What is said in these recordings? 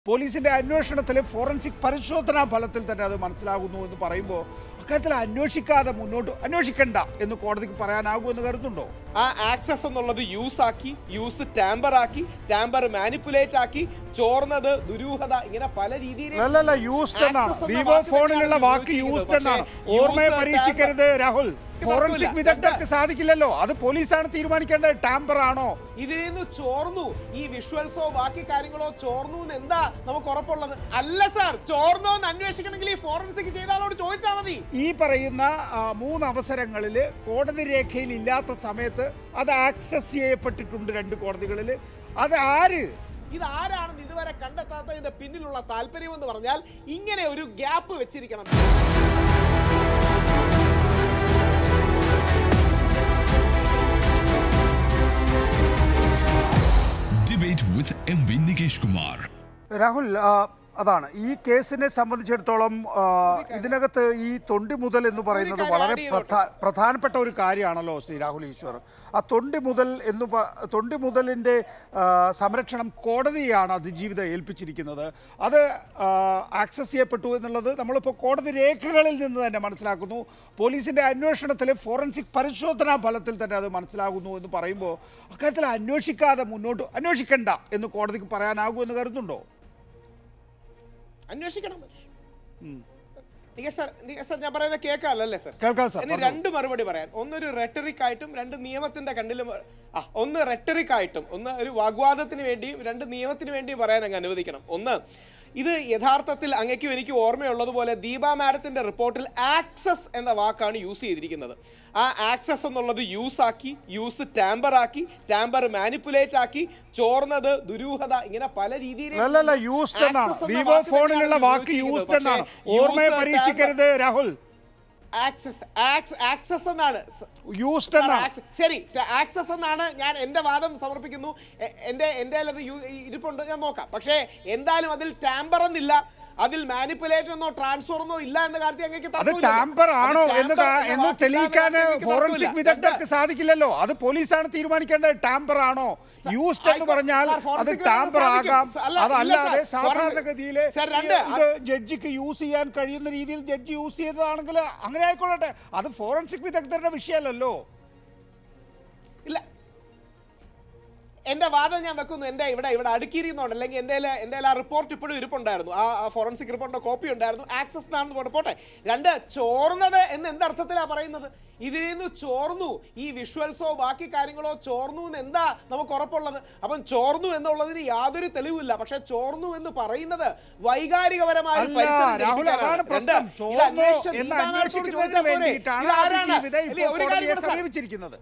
പോലീസിന്റെ അന്വേഷണത്തിൽ ഫോറൻസിക് പരിശോധനാ ഫലത്തിൽ തന്നെ അത് മനസ്സിലാകുന്നു എന്ന് പറയുമ്പോൾ അക്കാര്യത്തിൽ അന്വേഷിക്കാതെ മുന്നോട്ട് അന്വേഷിക്കണ്ട എന്ന് കോടതിക്ക് പറയാനാകുമെന്ന് കരുതുന്നുണ്ടോ ആ ആക്സസ് എന്നുള്ളത് യൂസ് ആക്കി യൂസ് ടാമ്പർ ആക്കി ടാമ്പർ മാനിപ്പുലേറ്റ് ആക്കി ചോർന്നത് ദുരൂഹത ഇങ്ങനെ പല രീതിയിൽ അല്ലല്ല യൂസ്ഡ് എന്നാണ് Access എന്ന വിവോ വാക്ക് ഫോണിലുള്ള തന്നെയാണ് വാക്ക് ഉപയോഗിച്ചിരിക്കുന്നത്. യൂസ്ഡ് എന്നാണ് പക്ഷേ ഓർമ്മയെ user പരീക്ഷിക്കരുത് രാഹുൽ ഫോറൻസിക് തർക്കമില്ല. വിദഗ്ധർക്ക് സാധിക്കില്ലല്ലോ അത് പോലീസാണ് തീരുമാനിക്കേണ്ടത് ടാമ്പർ ആണോ ഇതിൽ നിന്ന് ചോർന്നു ഈ വിഷ്വൽസോ ബാക്കി കാര്യങ്ങളോ ചോർന്നു എന്ന് എന്താ നമുക്ക് ഉറപ്പുള്ളത് അല്ല സാർ ചോർന്നോ എന്ന് അന്വേഷിക്കണമെങ്കിൽ ഈ ഫോറൻസിക് ചെയ്ത ആളോട് ചോദിച്ചാൽ മതി ഈ പറയുന്ന ആ, മൂന്ന് അവസരങ്ങളിൽ കോടതി രേഖയിൽ ഇല്ലാത്ത സമയത്ത് അത് ആക്സസ് ചെയ്യപ്പെട്ടിട്ടുണ്ട് രണ്ട് കോടതികളിൽ അത് ആര് ഇത് ആരാണെന്ന് ഇതുവരെ കണ്ടെത്താത്തതിന്റെ പിന്നിലുള്ള താല്പര്യം എന്ന് പറഞ്ഞാൽ ഇങ്ങനെ ഒരു ഗ്യാപ്പ് വെച്ചിരിക്കണം Debate with MV Nikesh Kumar. Rahul ആ, അതാണ് ഈ കേസിനെ സംബന്ധിച്ചിടത്തോളം ആ, ഇതിനകത്ത് ഈ തൊണ്ടി മുതൽ എന്ന് പറയുന്നത് കാര്യം വളരെ add ചെയ്തോട്ടെ, പ്രധാ- പ്രധാനപ്പെട്ട ഒരു കാര്യമാണല്ലോ ശ്രീ രാഹുൽ ഈശ്വർ ആ തൊണ്ടി മുതൽ എന്ന് പ- തൊണ്ടി മുതലിൻ്റെ ആ, സംരക്ഷണം കോടതിയാണ് അതിജീവിത ഏൽപ്പിച്ചിരിക്കുന്നത് അത് ആക്സസ് ചെയ്യപ്പെട്ടു എന്നുള്ളത് നമ്മളിപ്പോൾ കോടതി രേഖകളിൽ നിന്ന് തന്നെ മനസ്സിലാക്കുന്നു പോലീസിൻ്റെ അന്വേഷണത്തിൽ ഫോറൻസിക് പരിശോധനാ ഫലത്തിൽ തന്നെ അത് മനസ്സിലാകുന്നു എന്ന് പറയുമ്പോൾ അക്കാര്യത്തിൽ അന്വേഷിക്കാതെ മുന്നോട്ട് അന്വേഷിക്കണ്ട എന്ന് കോടതിക്ക് പറയാനാകുമെന്ന് കരുതുന്നുണ്ടോ അന്വേഷിക്കണം നികേഷ് സാർ നികേഷ് സാർ ഞാൻ പറയുന്നത് കേൾക്കാമല്ലേ സാർ കേൾക്കാം സാർ ഇനി രണ്ട് മറുപടി പറയാൻ ഒന്നൊരു റെട്ടറിക് ആയിട്ടും രണ്ട് നിയമത്തിന്റെ കണ്ണിലും ആ ഒന്ന് റെട്ടറിക് ആയിട്ടും ഒന്ന് ഒരു വാഗ്വാദത്തിന് വേണ്ടിയും രണ്ട് നിയമത്തിന് വേണ്ടിയും പറയാൻ അങ്ങ് അനുവദിക്കണം ഒന്ന് ഇത് യഥാർത്ഥത്തിൽ അങ്ങയ്ക്കും എനിക്ക് ഓർമ്മയുള്ളതുപോലെ ദീപ മാഡത്തിന്റെ റിപ്പോർട്ടിൽ ആക്സസ് എന്ന വാക്കാണ് യൂസ് ചെയ്തിരിക്കുന്നത് ആ ആക്സസ് എന്നുള്ളത് യൂസ് ആക്കി യൂസ് ടാമ്പർ ആക്കി ടാമ്പർ മാനിപ്പുലേറ്റ് ആക്കി ചോർന്നത് ദുരൂഹത ഇങ്ങനെ പല രീതിയിൽ അല്ലല്ല യൂസ്ഡ് എന്നാണ് Access എന്ന വിവോ വാക്ക് ഫോണിലുള്ള തന്നെയാണ് വാക്ക് ഉപയോഗിച്ചിരിക്കുന്നത്. യൂസ്ഡ് എന്നാണ് പക്ഷേ ഓർമ്മയെ user പരീക്ഷിക്കരുത് രാഹുൽ ആക്സസ് ആക്സസ് എന്നാണ് സ- യൂസ്ഡ് സാർ, എന്നാണ് ആക്സ- ശരി ആക്സസ് എന്നാണ് ഞാൻ എന്റെ വാദം സമർപ്പിക്കുന്നു എ- എന്റെ എന്റെ അത് യു- ഇരിപ്പുണ്ട് ഞാൻ നോക്കാം പക്ഷേ എന്തായാലും അതിൽ ടാമ്പർ എന്നില്ല അതിൽ മാനിപ്പുലേഷൻ എന്നോ ട്രാൻസ്ഫർ എന്നോ ഇല്ല എന്ന കാര്യത്തിൽ അങ്ങേക്ക് അത് തർക്കമില്ലല്ലോ. ടാമ്പർ അത് ആണോ tamper എന്ന് കാ- എന്ന എന്ന് വാക്കില്ല എന്ന തെളിയിക്കാൻ കാര്യത്തിൽ എനിക്ക് ഫോറൻസിക് തർക്കമില്ല. വിദഗ്ധർക്ക് സാധിക്കില്ലല്ലോ അത് പോലീസാണ് തീരുമാനിക്കേണ്ടത് ടാമ്പർ ആണോ യൂസ്ഡ് എന്ന് ആയിക്കോ- പറഞ്ഞാൽ സാർ, അത് forensic ടാമ്പർ വിദഗ്ധർക്ക് ആകാം സാധിക്കും. അല്ല, ഇല്ല അതല്ലാതെ സാർ, സാധാരണഗതിയിൽ സാർ, രണ്ട്, ഇത് ജഡ്ജിക്ക് യൂസ് ചെയ്യാൻ കഴിയുന്ന രീതിയിൽ ജഡ്ജി യൂസ് ചെയ്തതാണെങ്കിൽ അങ്ങനെ ആയിക്കൊള്ളട്ടെ അത് ഫോറൻസിക് വിദഗ്ധരുടെ വിഷയമല്ലല്ലോ ഇല്ല എന്റെ വാദം ഞാൻ വെക്കുന്നു എന്റെ ഇവിടെ ഇവിടെ അടുക്കിയിരിക്കുന്നുണ്ട് അല്ലെങ്കിൽ എന്റെ എന്റെ ആ റിപ്പോർട്ട് ഇപ്പോഴും ഇരിപ്പുണ്ടായിരുന്നു ആ ഫോറൻസിക് റിപ്പോർട്ടിന്റെ കോപ്പി ഉണ്ടായിരുന്നു ആക്സസ് എന്നാണെന്ന് പോട്ടെ പോട്ടെ രണ്ട് ചോർന്നത് എന്ന് എന്തർത്ഥത്തിലാ പറയുന്നത് ഇതിൽ നിന്ന് ചോർന്നു ഈ വിഷ്വൽസോ ബാക്കി കാര്യങ്ങളോ ചോർന്നു എന്ന് എന്താ നമുക്ക് ഉറപ്പുള്ളത് അപ്പം ചോർന്നു എന്നുള്ളതിന് യാതൊരു തെളിവില്ല പക്ഷെ ചോർന്നു എന്ന് പറയുന്നത് വൈകാരികപരമായ ഒരു അല്ല പരിസരം രാഹുൽ ജനിപ്പിക്കാനാണ്. അതാണ് രണ്ട്, പ്രശ്നം ഇത് ചോർന്നോ അന്വേഷിച്ച എന്ന് ദീപാനാഥോട് അന്വേഷിക്കുന്നതിന് ചോദിച്ചാൽ പോരെ? വേണ്ടിയിട്ടാണ് ഇതാരാണ്? അതിജീവിത ഇല്ലേ, ഇപ്പോൾ ഒരു കാര്യം കോടതിയെ കൂടെ സാർ. സമീപിച്ചിരിക്കുന്നത്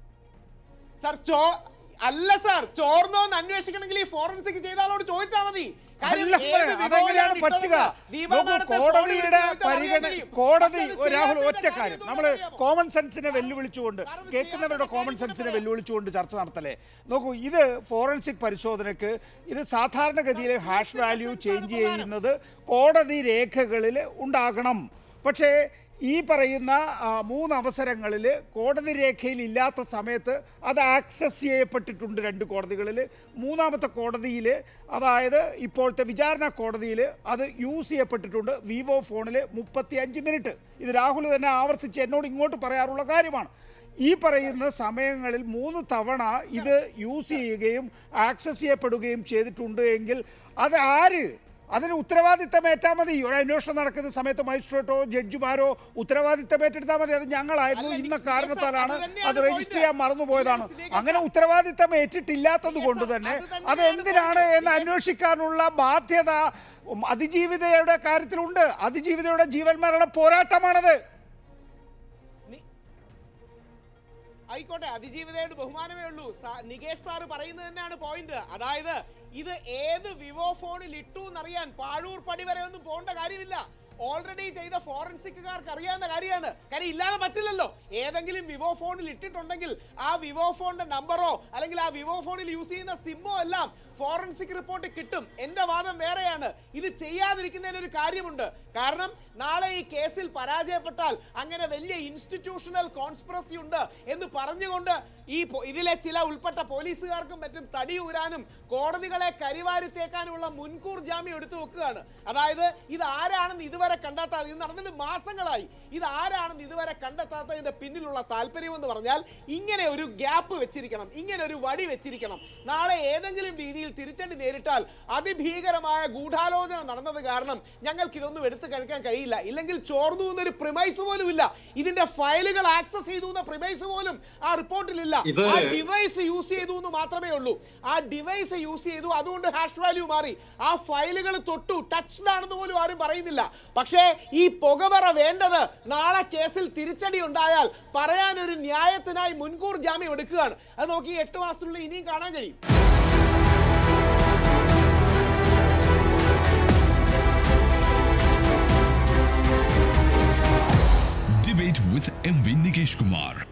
സാർ ചോ അല്ല സാർ ചോർന്നോ എന്ന് അന്വേഷിക്കണമെങ്കിൽ ഈ ഫോറൻസിക് ചെയ്ത ആളോട് ചോദിച്ചാൽ മതി കാര്യം അല്ല, ഏത് അതെങ്ങനെയാണ് വിവരമാണ് പറ്റുക ഇട്ടതെന്ന് ദീപാ നോക്കൂ, മാഡത്തെ കോടതിയുടെ ഫോണിൽ വിളിച്ച് ചോദിച്ചാൽ പരിഗണന അറിയാൻ കഴിയും. കോടതി പക്ഷേ അത് ഒരു രാഹുൽ ചെയ്യാത്തതിന്റെ ഒറ്റ കാര്യം കാര്യം എന്തുകൊണ്ടാണെന്ന് നമ്മൾ അറിയാമോ? കോമൺ സെൻസിനെ വെല്ലുവിളിച്ചുകൊണ്ട് കാരണം ഇത് കേൾക്കുന്നവരുടെ ചെയ്യാത്ത കോമൺ കാര്യം സെൻസിനെ പറയാം. വെല്ലുവിളിച്ചുകൊണ്ട് ചർച്ച നടത്തലേ നോക്കൂ ഇത് ഫോറൻസിക് പരിശോധനയ്ക്ക് ഇത് സാധാരണഗതിയിൽ ഹാഷ് വാല്യൂ ചേഞ്ച് ചെയ്യുന്നത് കോടതി രേഖകളിൽ ഉണ്ടാകണം പക്ഷേ ഈ പറയുന്ന ആ, മൂന്ന് അവസരങ്ങളിൽ കോടതി രേഖയിൽ ഇല്ലാത്ത സമയത്ത് അത് ആക്സസ് ചെയ്യപ്പെട്ടിട്ടുണ്ട് രണ്ട് കോടതികളിൽ മൂന്നാമത്തെ കോടതിയിൽ അതായത് ഇപ്പോഴത്തെ വിചാരണ കോടതിയിൽ അത് യൂസ് ചെയ്യപ്പെട്ടിട്ടുണ്ട് വിവോ ഫോണിൽ മുപ്പത്തി അഞ്ച് മിനിറ്റ് ഇത് രാഹുൽ തന്നെ ആവർത്തിച്ച് എന്നോട് ഇങ്ങോട്ട് പറയാറുള്ള കാര്യമാണ് ഈ പറയുന്ന സമയങ്ങളിൽ മൂന്ന് തവണ ഇത് യൂസ് ചെയ്യുകയും ആക്സസ് ചെയ്യപ്പെടുകയും ചെയ്തിട്ടുണ്ട് എങ്കിൽ അത് ആര് അതിന് ഉത്തരവാദിത്തം ഏറ്റാൽ മതി ഒരു അന്വേഷണം നടക്കുന്ന സമയത്ത് മജിസ്ട്രേറ്റോ ജഡ്ജിമാരോ ഉത്തരവാദിത്തം ഏറ്റെടുത്താൽ മതി അത് ഞങ്ങളായിരുന്നു അല്ല, ഇന്ന നികേഷ് കാരണത്താലാണ് അത് തന്നെയാണ് അത് രജിസ്റ്റർ point. ചെയ്യാൻ മറന്നുപോയതാണ് നികേഷ്, നികേഷ് അങ്ങനെ ഉത്തരവാദിത്തം ഏറ്റിട്ടില്ലാത്തത് കൊണ്ട് നികേഷ്, തന്നെ അത് തന്നെയാണ് അത് എന്തിനാണ് point. എന്ന് അന്വേഷിക്കാനുള്ള ബാധ്യത ഉം, അതിജീവിതയുടെ കാര്യത്തിലുണ്ട് അതിജീവിതയുടെ ജീവൻ മരണ പോരാട്ടമാണത് നി- ആയിക്കോട്ടെ അതിജീവിതയുടെ ബഹുമാനമേ ഉള്ളൂ സാ- നികേഷ് സാറ് പറയുന്നത് തന്നെയാണ് പോയിന്റ് അതായത് ഇത് ഏത് വിവോ ഫോണിൽ ഇട്ടു എന്നറിയാൻ പാഴൂർ പടി വരെ ഒന്നും പോകേണ്ട കാര്യമില്ല ഓൾറെഡി ചെയ്ത ഫോറൻസിക്കുകാർക്ക് അറിയാവുന്ന കാര്യമാണ് കാര്യം ഇല്ലാതെ പറ്റില്ലല്ലോ ഏതെങ്കിലും വിവോ ഫോണിൽ ഇട്ടിട്ടുണ്ടെങ്കിൽ ആ വിവോ ഫോണിന്റെ നമ്പറോ അല്ലെങ്കിൽ ആ വിവോ ഫോണിൽ യൂസ് ചെയ്യുന്ന സിമ്മോ എല്ലാം ഫോറൻസിക് റിപ്പോർട്ട് കിട്ടും എന്റെ വാദം വേറെയാണ് ഇത് ചെയ്യാതിരിക്കുന്നതിന് ഒരു കാര്യമുണ്ട് കാരണം നാളെ ഈ കേസിൽ പരാജയപ്പെട്ടാൽ അങ്ങനെ വലിയ ഇൻസ്റ്റിറ്റ്യൂഷണൽ കോൺസ്പിറസി ഉണ്ട് എന്ന് പറഞ്ഞുകൊണ്ട് ഈ പോ- ഇതിലെ ചില ഉൾപ്പെട്ട പോലീസുകാർക്കും മറ്റും തടിയൂരാനും കോടതികളെ കരിവാരിത്തേക്കാനുമുള്ള മുൻകൂർ ജാമ്യം എടുത്തു വെക്കുകയാണ് അതായത് ഇത് ആരാണെന്ന് ഇതുവരെ കണ്ടെത്താതെ ഇത് നടന്നിട്ട് മാസങ്ങളായി ഇത് ആരാണെന്ന് ഇതുവരെ കണ്ടെത്താത്തതിന്റെ പിന്നിലുള്ള താല്പര്യം എന്ന് പറഞ്ഞാൽ ഇങ്ങനെ ഒരു ഗ്യാപ്പ് വെച്ചിരിക്കണം ഇങ്ങനെ ഒരു വടി വെച്ചിരിക്കണം നാളെ ഏതെങ്കിലും രീതിയിൽ തിരിച്ചടി നേരിട്ടാൽ അതിഭീകരമായ ഗൂഢാലോചന നടന്നത് കാരണം ഞങ്ങൾക്ക് ഇതൊന്നും എടുത്തു കഴിക്കാൻ കഴിയില്ല ഇല്ലെങ്കിൽ ചോർന്നു എന്നൊരു പ്രിമൈസ് പോലും ഇല്ല ഇതിന്റെ ഫയലുകൾ ആക്സസ് ചെയ്തു എന്ന പ്രിമൈസ് പോലും ആ റിപ്പോർട്ടിലില്ല ഇത് ആ ഡിവൈസ് യൂസ് ചെയ്തു എന്ന് മാത്രമേ ഉള്ളൂ ആ ഡിവൈസ് യൂസ് ചെയ്തു അതുകൊണ്ട് ഹാഷ് വാല്യൂ മാറി ആ ഫയലുകൾ തൊട്ടു ടച്ച്ഡ് ആണെന്ന് പോലും ആരും പറയുന്നില്ല പക്ഷേ ഈ പുകമറ വേണ്ടത് നാളെ കേസിൽ തിരിച്ചടി ഉണ്ടായാൽ പറയാൻ ഒരു ന്യായത്തിനായി മുൻകൂർ ജാമ്യം എടുക്കുകയാണ് അത് നോക്കി എട്ട് മാസത്തിനുള്ളിൽ ഇനിയും കാണാൻ കഴിയും Debate with MV Nikesh Kumar.